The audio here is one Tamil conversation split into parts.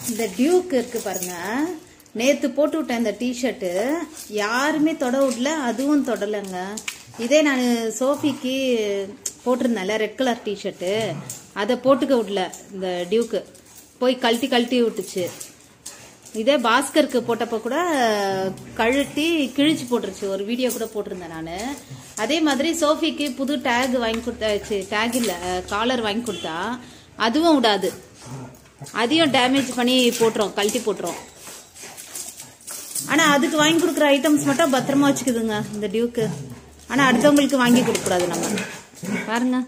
இந்த டியூக் இருக்கு பாருங்க நேத்து போட்டு விட்டேன் இந்த டிஷர்ட்டு யாருமே தொட விடல அதுவும் தொடலைங்க இதே நான் சோஃபிக்கு போட்டிருந்தேன்ல ரெட் கலர் டிஷர்ட்டு அதை போட்டுக்க விடல இந்த டியூக்கு போய் கழட்டி கழட்டி விட்டுச்சு இதே பாஸ்கருக்கு போட்டப்ப கூட கழட்டி கிழிச்சு போட்டுருச்சு ஒரு வீடியோ கூட போட்டிருந்தேன் நான் அதே மாதிரி சோஃபிக்கு புது டேக் வாங்கி கொடுத்தாச்சு டேக் இல்லை காலர் வாங்கி கொடுத்தா அதுவும் விடாது அதையும் டேமேஜ் பண்ணி போட்டுரும் கழட்டி போட்டுரும் ஆனா அதுக்கு வாங்கி கொடுக்குற ஐட்டம்ஸ் மட்டும் பத்திரமா வச்சுக்குதுங்க இந்த டியூக்கு ஆனா அடுத்தவங்களுக்கு வாங்கி கொடுக்கக்கூடாது நம்ம பாருங்க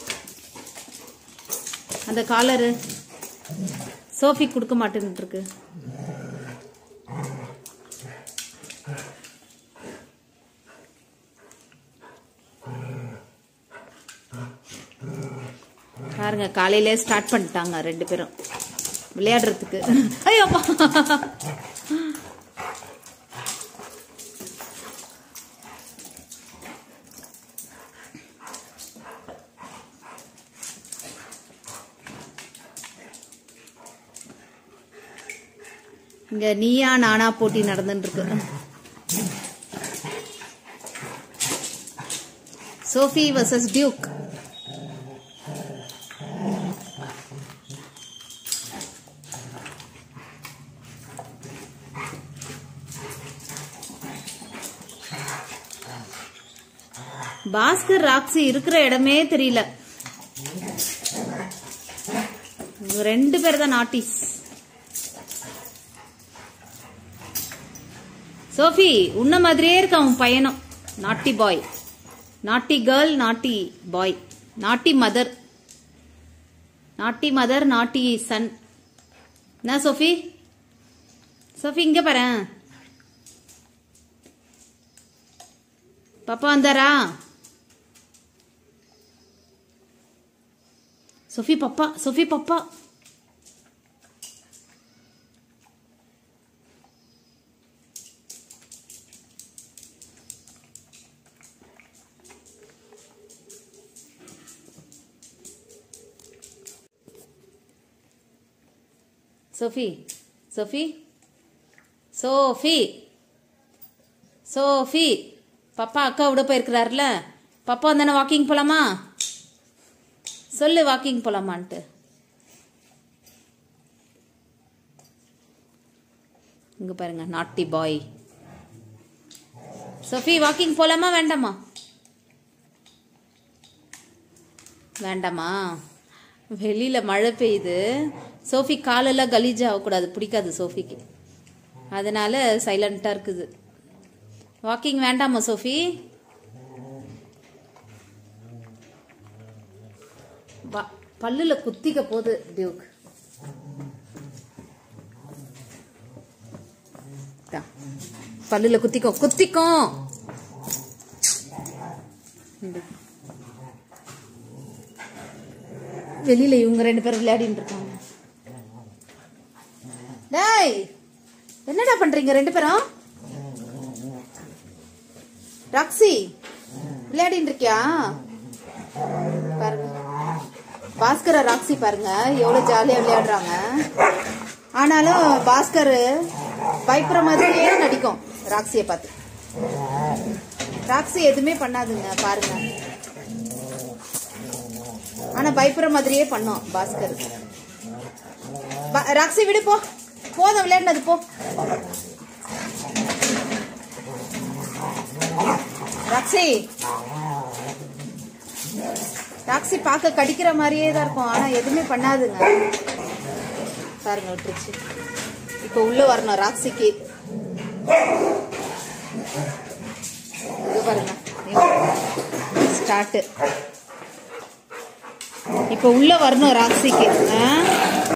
அந்த காலரு சோஃபி கொடுக்க மாட்டேன்னு இருக்கு பாருங்க காலையிலே ஸ்டார்ட் பண்ணிட்டாங்க ரெண்டு பேரும் விளையாடுறதுக்கு ஐயோப்பா இங்க நீயா நானா போட்டி நடந்துட்டு இருக்கு Sophie versus Duke Bhaskar Roxy இருக்கிற இடமே தெரியல இவங்க ரெண்டு பேர் தான் நாட்டிஸ் சோஃபி உன்ன மாதிரியே இருக்க அவன் பையனும் நாட்டி பாய் நாட்டி கேர்ள் நாட்டி பாய் நாட்டி மதர் நாட்டி மதர் நாட்டி சன் என்ன சோஃபி சோஃபி இங்க பாரு பாப்பா வந்தாரா சோஃபி பப்பா சோஃபி பப்பா சோஃபி சோஃபி சோஃபி சோஃபி பப்பா அக்கா விட போயிருக்கிறாருல பப்பா வந்தானே வாக்கிங் போலாமா சொல்லு வாக்கிங் போலாமான்ட்டு இங்க பாருங்க நாட்டி பாய் சோஃபி வாக்கிங் போலாமா வேண்டாமா வேண்டாமா வெளியில மழை பெய்யுது சோஃபி காலெல்லாம் கலீஜ் ஆகக்கூடாது பிடிக்காது சோஃபிக்கு அதனால சைலண்டா இருக்குது வாக்கிங் வேண்டாமா சோஃபி வா- பல்லுல குத்திக்க போகுது டியூக் தா. பல்லுல குத்திக்கும் குத்திக்கும் இந்த. வெளியில இவங்க ரெண்டு பேரும் விளையாடிட்டு இருக்காங்க டேய் என்னடா பண்றீங்க ரெண்டு பேரும் ராக்ஸி விளையாடிட்டு இருக்கியா பாருங்க பாஸ்கர ராக்ஸி பாருங்க எவ்வளவு ஜாலியா விளையாடுறாங்க ஆனாலும் பாஸ்கர் பயப்படுற மாதிரியே நடிக்கும் ராக்ஸிய பார்த்து ராக்ஸி எதுவுமே பண்ணாதுங்க பாருங்க ஆனா பயப்படுற மாதிரியே பண்ணோம் பாஸ்கர் பா- ராக்ஸி விடு போ போதும் விளையாடினது போ ராக்ஸி ராக்ஸி பார்க்க கடிக்கிற மாதிரியே தான் இருக்கும் ஆனா எதுவுமே பண்ணாதுங்க பாருங்க விட்டுருச்சு இப்போ உள்ள வரணும் ராக்ஸிக்கு இது பாருங்க ஸ்டார்ட் இப்போ உள்ள வரணும் ராக்ஸிக்கு ஆ?